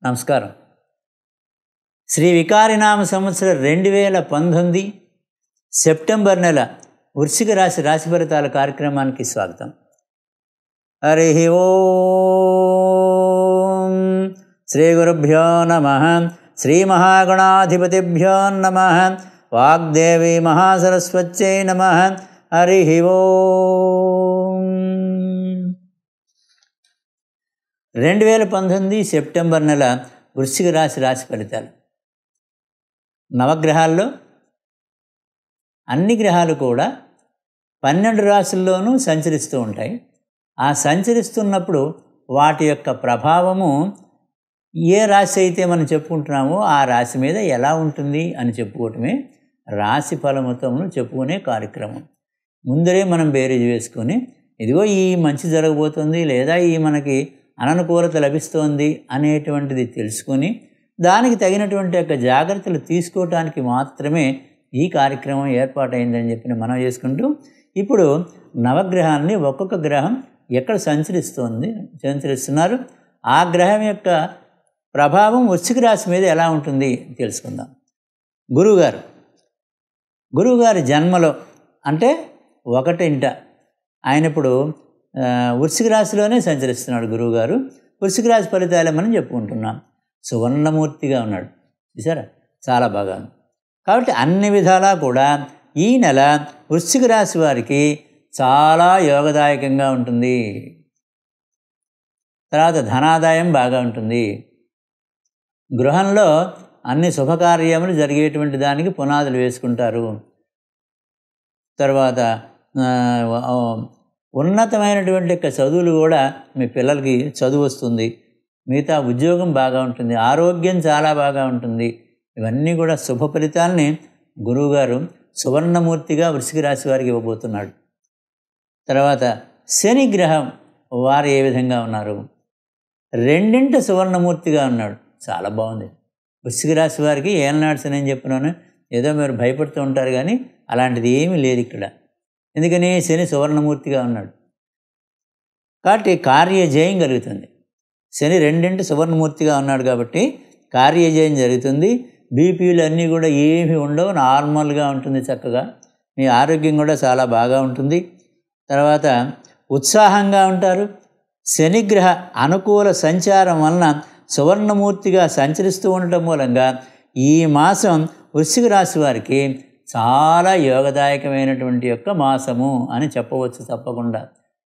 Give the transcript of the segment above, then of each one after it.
నమస్కారం శ్రీ వికారినామ సంవత్సరం రెండు వేల పంతొమ్మిది సెప్టెంబర్ నెల వృశ్చిక రాశి రాశి ఫలితాల కార్యక్రమానికి స్వాగతం హరి ఓం శ్రీ గురుభ్యో నమ శ్రీ మహాగణాధిపతిభ్యో నమ వాగ్దేవి మహాసరస్వత్యై నమ హరి ఓం రెండు వేల పంతొమ్మిది సెప్టెంబర్ నెల వృశ్చిక రాశి రాశి ఫలితాలు నవగ్రహాల్లో అన్ని గ్రహాలు కూడా పన్నెండు రాశుల్లోనూ సంచరిస్తూ ఉంటాయి ఆ సంచరిస్తున్నప్పుడు వాటి యొక్క ప్రభావము ఏ రాశి అయితే మనం చెప్పుకుంటున్నామో ఆ రాశి మీద ఎలా ఉంటుంది అని చెప్పుకోవటమే రాశి ఫలమతమును చెప్పుకునే కార్యక్రమం ముందరే మనం బేరీజ్ వేసుకొని ఇదిగో ఈ మంచి జరగబోతుంది లేదా ఈ మనకి అననుకూలత లభిస్తోంది అనేటువంటిది తెలుసుకొని దానికి తగినటువంటి యొక్క జాగ్రత్తలు తీసుకోవటానికి మాత్రమే ఈ కార్యక్రమం ఏర్పాటైందని చెప్పి మనం చేసుకుంటూ ఇప్పుడు నవగ్రహాన్ని ఒక్కొక్క గ్రహం ఎక్కడ సంచరిస్తోంది సంచరిస్తున్నారు ఆ గ్రహం యొక్క ప్రభావం వృశ్చిక రాశి మీద ఎలా ఉంటుంది తెలుసుకుందాం గురువుగారు గురువుగారి జన్మలో అంటే ఒకటింట ఆయన ఇప్పుడు ఆ, వృశ్చిక రాశిలోనే సంచరిస్తున్నాడు గురువుగారు వృశ్చిక రాశి ఫలితాలే మనం చెప్పుకుంటున్నాం సువర్ణమూర్తిగా ఉన్నాడు చూసారా చాలా బాగా ఉంది. కాబట్టి అన్ని విధాలా కూడా ఈ నెల వృశ్చిక రాశి వారికి చాలా యోగదాయకంగా ఉంటుంది తర్వాత ధనాదాయం బాగా ఉంటుంది గృహంలో అన్ని శుభకార్యములు జరిగేటువంటి దానికి పునాదులు వేసుకుంటారు తర్వాత ఆ, ఆ, ఉన్నతమైనటువంటి యొక్క చదువులు కూడా మీ పిల్లలకి చదువు వస్తుంది మిగతా ఉద్యోగం బాగా ఉంటుంది ఆరోగ్యం చాలా బాగా ఉంటుంది ఇవన్నీ కూడా శుభ ఫలితాలని గురువుగారు సువర్ణమూర్తిగా వృశ్చిక రాశి వారికి ఇవ్వబోతున్నాడు తర్వాత శని గ్రహం వారు ఏ విధంగా ఉన్నారు రెండింట సువర్ణమూర్తిగా ఉన్నాడు చాలా బాగుంది వృశ్చిక రాశి వారికి ఏలనాడు శని అని చెప్పినాను ఏదో మీరు భయపడుతూ ఉంటారు కానీ అలాంటిది ఏమీ లేదు ఇక్కడ ఎందుకని శని సువర్ణమూర్తిగా ఉన్నాడు కాబట్టి కార్యజయం కలుగుతుంది శని రెండింటి సువర్ణమూర్తిగా ఉన్నాడు కాబట్టి కార్యజయం జరుగుతుంది బీపీలు అన్నీ కూడా ఏమీ ఉండవు నార్మల్గా ఉంటుంది చక్కగా మీ ఆరోగ్యం కూడా చాలా బాగా ఉంటుంది తర్వాత ఉత్సాహంగా ఉంటారు శనిగ్రహ అనుకూల సంచారం వలన సువర్ణమూర్తిగా సంచరిస్తూ ఉండటం మూలంగా ఈ మాసం వృశ్చిక రాశి వారికి చాలా యోగదాయకమైనటువంటి యొక్క మాసము అని చెప్పవచ్చు తప్పకుండా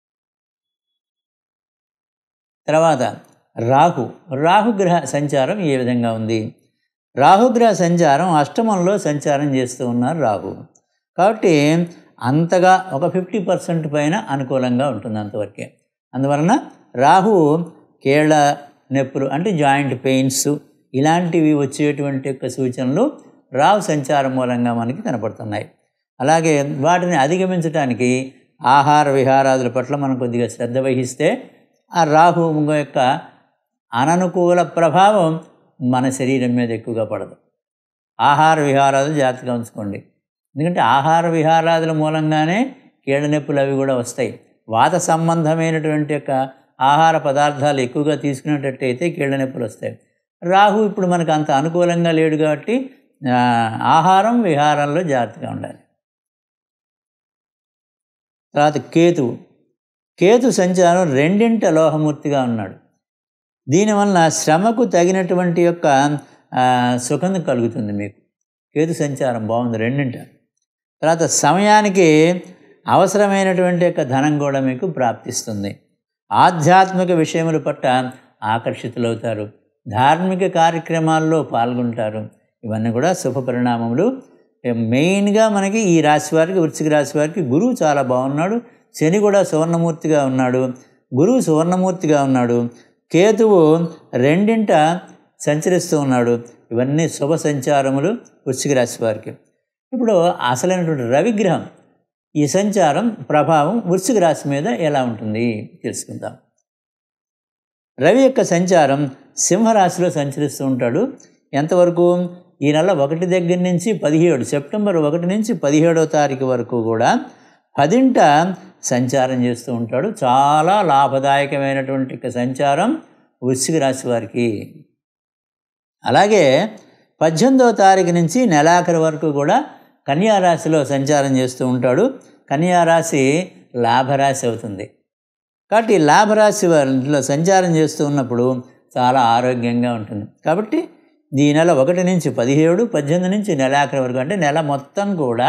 తర్వాత రాహు రాహుగ్రహ సంచారం ఏ విధంగా ఉంది రాహుగ్రహ సంచారం అష్టమంలో సంచారం చేస్తూ ఉన్నారు రాహు కాబట్టి అంతగా ఒక ఫిఫ్టీ పర్సెంట్ పైన అనుకూలంగా ఉంటుంది అంతవరకే అందువలన రాహు కీళ్ళ నొప్పులు అంటే జాయింట్ పెయిన్స్ ఇలాంటివి వచ్చేటువంటి యొక్క సూచనలు రాహు సంచారం మూలంగా మనకి కనపడుతున్నాయి అలాగే వాటిని అధిగమించడానికి ఆహార విహారాదుల పట్ల మనం కొద్దిగా శ్రద్ధ వహిస్తే ఆ రాహు యొక్క అననుకూల ప్రభావం మన శరీరం మీద ఎక్కువగా పడదు ఆహార విహారాదులు జాగ్రత్తగా ఉంచుకోండి ఎందుకంటే ఆహార విహారాదుల మూలంగానే కీళ్ళ నొప్పులు అవి కూడా వస్తాయి వాత సంబంధమైనటువంటి యొక్క ఆహార పదార్థాలు ఎక్కువగా తీసుకునేటట్టయితే కీళ్ళ నొప్పులు వస్తాయి రాహు ఇప్పుడు మనకు అంత అనుకూలంగా లేడు కాబట్టి ఆ, ఆహారం విహారంలో జాగ్రత్తగా ఉండాలి తర్వాత కేతువు కేతు సంచారం రెండింట లోహమూర్తిగా ఉన్నాడు దీనివల్ల శ్రమకు తగినటువంటి యొక్క ఆ, సుఖం కలుగుతుంది మీకు కేతు సంచారం బాగుంది రెండింట తర్వాత సమయానికి అవసరమైనటువంటి యొక్క ధనం కూడా మీకు ప్రాప్తిస్తుంది ఆధ్యాత్మిక విషయముల పట్ల ఆకర్షితులవుతారు ధార్మిక కార్యక్రమాల్లో పాల్గొంటారు ఇవన్నీ కూడా శుభ పరిణామములు మెయిన్గా మనకి ఈ రాశి వారికి వృశ్చిక రాశి వారికి గురువు చాలా బాగున్నాడు శని కూడా సువర్ణమూర్తిగా ఉన్నాడు గురువు సువర్ణమూర్తిగా ఉన్నాడు కేతువు రెండింట సంచరిస్తూ ఉన్నాడు ఇవన్నీ శుభ సంచారములు వృశ్చిక రాశి వారికి ఇప్పుడు అసలైనటువంటి రవిగ్రహం ఈ సంచారం ప్రభావం వృశ్చిక రాశి మీద ఎలా ఉంటుంది తెలుసుకుందాం రవి యొక్క సంచారం సింహరాశిలో సంచరిస్తూ ఉంటాడు ఎంతవరకు ఈ నెల ఒకటి దగ్గర నుంచి పదిహేడు సెప్టెంబర్ ఒకటి నుంచి పదిహేడవ తారీఖు వరకు కూడా పదింట సంచారం చేస్తూ ఉంటాడు చాలా లాభదాయకమైనటువంటి ఒక సంచారం వృశ్చిక రాశి వారికి అలాగే పద్దెనిమిదవ తారీఖు నుంచి నెలాఖరు వరకు కూడా కన్యారాశిలో సంచారం చేస్తూ ఉంటాడు కన్యారాశి లాభరాశి అవుతుంది కాబట్టి లాభరాశి వారిలో సంచారం చేస్తూ ఉన్నప్పుడు చాలా ఆరోగ్యంగా ఉంటుంది కాబట్టి ఈ నెల ఒకటి నుంచి పదిహేడు పద్దెనిమిది నుంచి నెలాఖరి వరకు అంటే నెల మొత్తం కూడా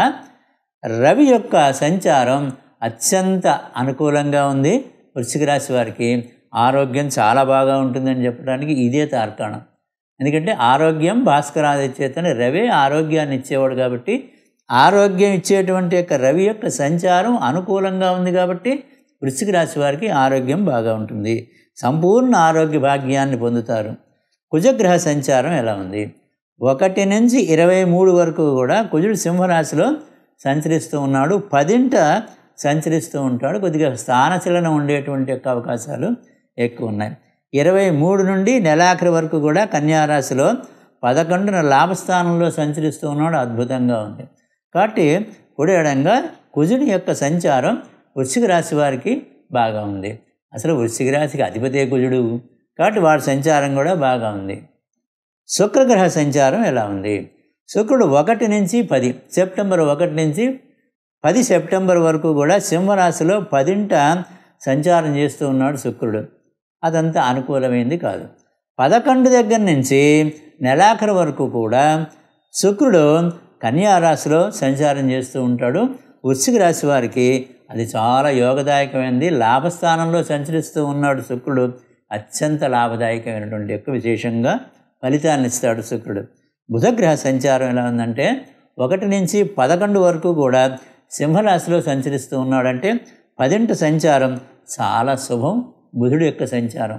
రవి యొక్క సంచారం అత్యంత అనుకూలంగా ఉంది వృశ్చిక రాశి వారికి ఆరోగ్యం చాలా బాగా ఉంటుందని చెప్పడానికి ఇదే తార్కాణం ఎందుకంటే ఆరోగ్యం భాస్కరాదిత్యతని రవి ఆరోగ్యాన్ని ఇచ్చేవాడు కాబట్టి ఆరోగ్యం ఇచ్చేటువంటి యొక్క రవి యొక్క సంచారం అనుకూలంగా ఉంది కాబట్టి వృశ్చిక రాశి వారికి ఆరోగ్యం బాగా ఉంటుంది సంపూర్ణ ఆరోగ్య భాగ్యాన్ని పొందుతారు కుజగ్రహ సంచారం ఎలా ఉంది ఒకటి నుంచి ఇరవై మూడు వరకు కూడా కుజుడు సింహరాశిలో సంచరిస్తూ ఉన్నాడు పదింట సంచరిస్తూ ఉంటాడు కొద్దిగా స్థానశీలన ఉండేటువంటి యొక్క అవకాశాలు ఎక్కువ ఉన్నాయి ఇరవై మూడు నుండి నెలాఖరి వరకు కూడా కన్యారాశిలో పదకొండున లాభస్థానంలో సంచరిస్తూ ఉన్నాడు అద్భుతంగా ఉంది కాబట్టి కుడి ఎడంగా కుజుని యొక్క సంచారం వృశ్చిక రాశి వారికి బాగా ఉంది అసలు వృశ్చిక రాశికి అధిపతే కుజుడు కాబట్టి వాడి సంచారం కూడా బాగా ఉంది శుక్రగ్రహ సంచారం ఎలా ఉంది శుక్రుడు ఒకటి నుంచి పది సెప్టెంబర్ ఒకటి నుంచి పది సెప్టెంబర్ వరకు కూడా సింహరాశిలో పదింట సంచారం చేస్తూ ఉన్నాడు శుక్రుడు అదంతా అనుకూలమైంది కాదు పదకొండు దగ్గర నుంచి నెలాఖరు వరకు కూడా శుక్రుడు కన్యారాశిలో సంచారం చేస్తూ ఉంటాడు వృశ్చిక రాశి వారికి అది చాలా యోగదాయకమైనది లాభస్థానంలో సంచరిస్తూ ఉన్నాడు శుక్రుడు అత్యంత లాభదాయకమైనటువంటి యొక్క విశేషంగా ఫలితాన్ని ఇస్తాడు శుక్రుడు బుధగ్రహ సంచారం ఎలా ఉందంటే ఒకటి నుంచి పదకొండు వరకు కూడా సింహరాశిలో సంచరిస్తూ ఉన్నాడంటే పదింట సంచారం చాలా శుభం బుధుడు యొక్క సంచారం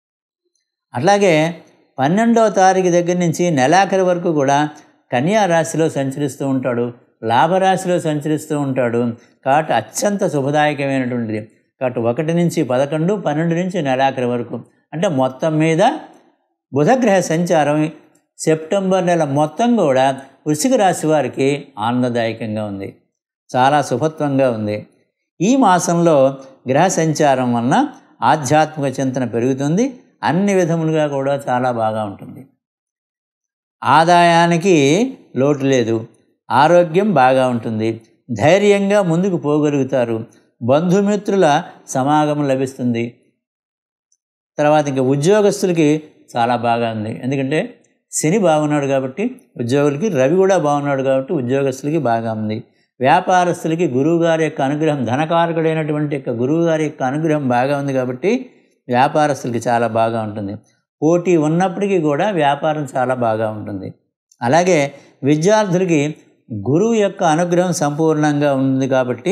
అట్లాగే పన్నెండవ తారీఖు దగ్గర నుంచి నెలాఖరి వరకు కూడా కన్యా రాశిలో సంచరిస్తూ ఉంటాడు లాభరాశిలో సంచరిస్తూ ఉంటాడు కాబట్టి అత్యంత శుభదాయకమైనటువంటిది కాబట్టి ఒకటి నుంచి పదకొండు పన్నెండు నుంచి నెలాఖరి వరకు అంటే మొత్తం మీద బుధగ్రహ సంచారం సెప్టెంబర్ నెల మొత్తం కూడా వృశ్చిక రాశి వారికి ఆనందదాయకంగా ఉంది చాలా శుభత్వంగా ఉంది ఈ మాసంలో గ్రహ సంచారం వలన ఆధ్యాత్మిక చింతన పెరుగుతుంది అన్ని విధములుగా కూడా చాలా బాగా ఉంటుంది ఆదాయానికి లోటు లేదు ఆరోగ్యం బాగా ఉంటుంది ధైర్యంగా ముందుకు పోగలుగుతారు బంధుమిత్రుల సమాగమం లభిస్తుంది తర్వాత ఇంకా ఉద్యోగస్తులకి చాలా బాగా ఉంది ఎందుకంటే శని బాగున్నాడు కాబట్టి ఉద్యోగులకి రవి కూడా బాగున్నాడు కాబట్టి ఉద్యోగస్తులకి బాగా ఉంది వ్యాపారస్తులకి గురువుగారి యొక్క అనుగ్రహం ధనకారకుడైనటువంటి యొక్క గురువుగారి యొక్క అనుగ్రహం బాగా ఉంది కాబట్టి వ్యాపారస్తులకి చాలా బాగా ఉంటుంది పోటీ ఉన్నప్పటికీ కూడా వ్యాపారం చాలా బాగా ఉంటుంది అలాగే విద్యార్థులకి గురువు యొక్క అనుగ్రహం సంపూర్ణంగా ఉంది కాబట్టి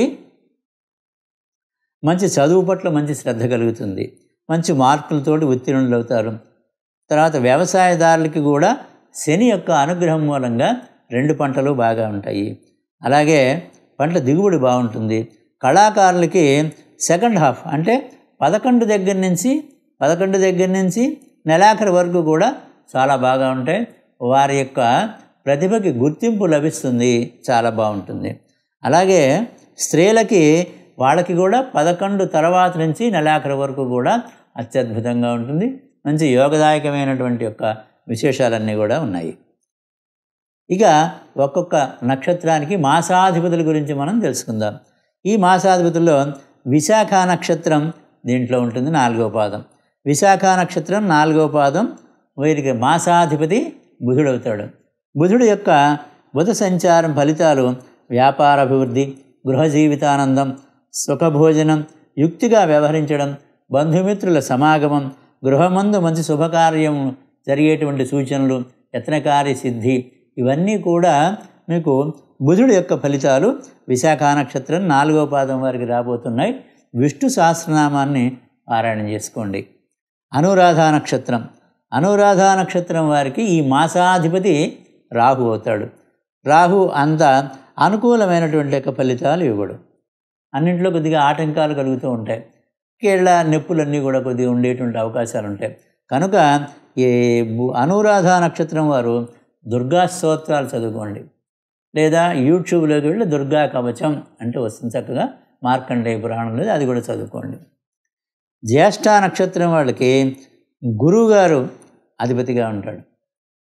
మంచి చదువు పట్ల మంచి శ్రద్ధ కలుగుతుంది మంచి మార్కులతోటి ఉత్తీర్ణులు అవుతారు తర్వాత వ్యవసాయదారులకి కూడా శని యొక్క అనుగ్రహం మూలంగా రెండు పంటలు బాగా ఉంటాయి అలాగే పంట దిగుబడి బాగుంటుంది కళాకారులకి సెకండ్ హాఫ్ అంటే పదకొండు దగ్గర నుంచి పదకొండు దగ్గర నుంచి నెలాఖరి వరకు కూడా చాలా బాగా ఉంటాయి వారి యొక్క ప్రతిభకి గుర్తింపు లభిస్తుంది చాలా బాగుంటుంది అలాగే స్త్రీలకి వాళ్ళకి కూడా పదకొండు తర్వాత నుంచి నెలాఖరి వరకు కూడా అత్యద్భుతంగా ఉంటుంది మంచి యోగదాయకమైనటువంటి యొక్క విశేషాలన్నీ కూడా ఉన్నాయి ఇక ఒక్కొక్క నక్షత్రానికి మాసాధిపతుల గురించి మనం తెలుసుకుందాం ఈ మాసాధిపతుల్లో విశాఖ నక్షత్రం దీంట్లో ఉంటుంది నాలుగో పాదం విశాఖ నక్షత్రం నాలుగో పాదం వీరికి మాసాధిపతి బుధుడవుతాడు బుధుడు యొక్క బుధ సంచారం ఫలితాలు వ్యాపార అభివృద్ధి గృహ జీవితానందం సుఖభోజనం యుక్తిగా వ్యవహరించడం బంధుమిత్రుల సమాగమం గృహమందు మంచి శుభకార్యం జరిగేటువంటి సూచనలు యత్నకార్య సిద్ధి ఇవన్నీ కూడా మీకు బుధుడు యొక్క ఫలితాలు విశాఖ నక్షత్రం నాలుగో పాదం వారికి రాబోతున్నాయి విష్ణు సహస్రనామాన్ని పారాయణ చేసుకోండి అనురాధ నక్షత్రం అనురాధ నక్షత్రం వారికి ఈ మాసాధిపతి రాహు అవుతాడు రాహు అంత అనుకూలమైనటువంటి యొక్క ఫలితాలు ఇవ్వడు అన్నింటిలో కొద్దిగా ఆటంకాలు కలుగుతూ ఉంటాయి కీళ్ళ నొప్పులన్నీ కూడా కొద్దిగా ఉండేటువంటి అవకాశాలు ఉంటాయి కనుక ఈ అనురాధ నక్షత్రం వారు దుర్గా స్తోత్రాలు చదువుకోండి లేదా యూట్యూబ్లోకి వెళ్ళి దుర్గా కవచం అంటే వస్తుంది చక్కగా మార్కండేయ పురాణంలో అది కూడా చదువుకోండి జ్యేష్ఠ నక్షత్రం వాళ్ళకి గురువుగారు అధిపతిగా ఉంటాడు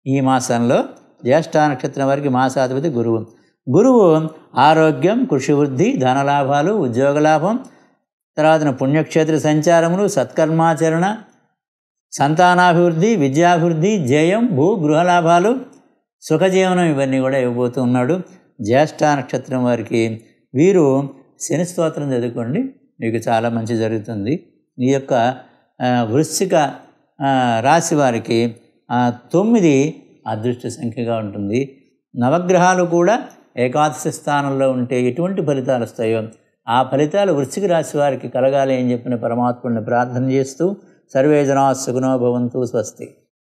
ఈ మాసంలో జ్యేష్ఠ నక్షత్రం వారికి మాసాధిపతి గురువు గురువు ఆరోగ్యం కృషి వృద్ధి ధనలాభాలు ఉద్యోగ లాభం తర్వాత పుణ్యక్షేత్ర సంచారములు సత్కర్మాచరణ సంతానాభివృద్ధి విద్యాభివృద్ధి జయం భూ గృహలాభాలు సుఖజీవనం ఇవన్నీ కూడా ఇవ్వబోతూ ఉన్నాడు జ్యేష్ఠ నక్షత్రం వారికి వీరు శని స్తోత్రం చదువుకోండి మీకు చాలా మంచి జరుగుతుంది ఈ యొక్క ఆ, వృశ్చిక ఆ, రాశి వారికి ఆ, తొమ్మిది అదృష్ట సంఖ్యగా ఉంటుంది నవగ్రహాలు కూడా ఏకాదశి స్థానంలో ఉంటే ఎటువంటి ఫలితాలు వస్తాయో ఆ ఫలితాలు వృశ్చిక రాశి వారికి కలగాలి అని చెప్పిన పరమాత్ముడిని ప్రార్థన చేస్తూ సర్వే జనా సుఖనో భవంతు స్వస్తి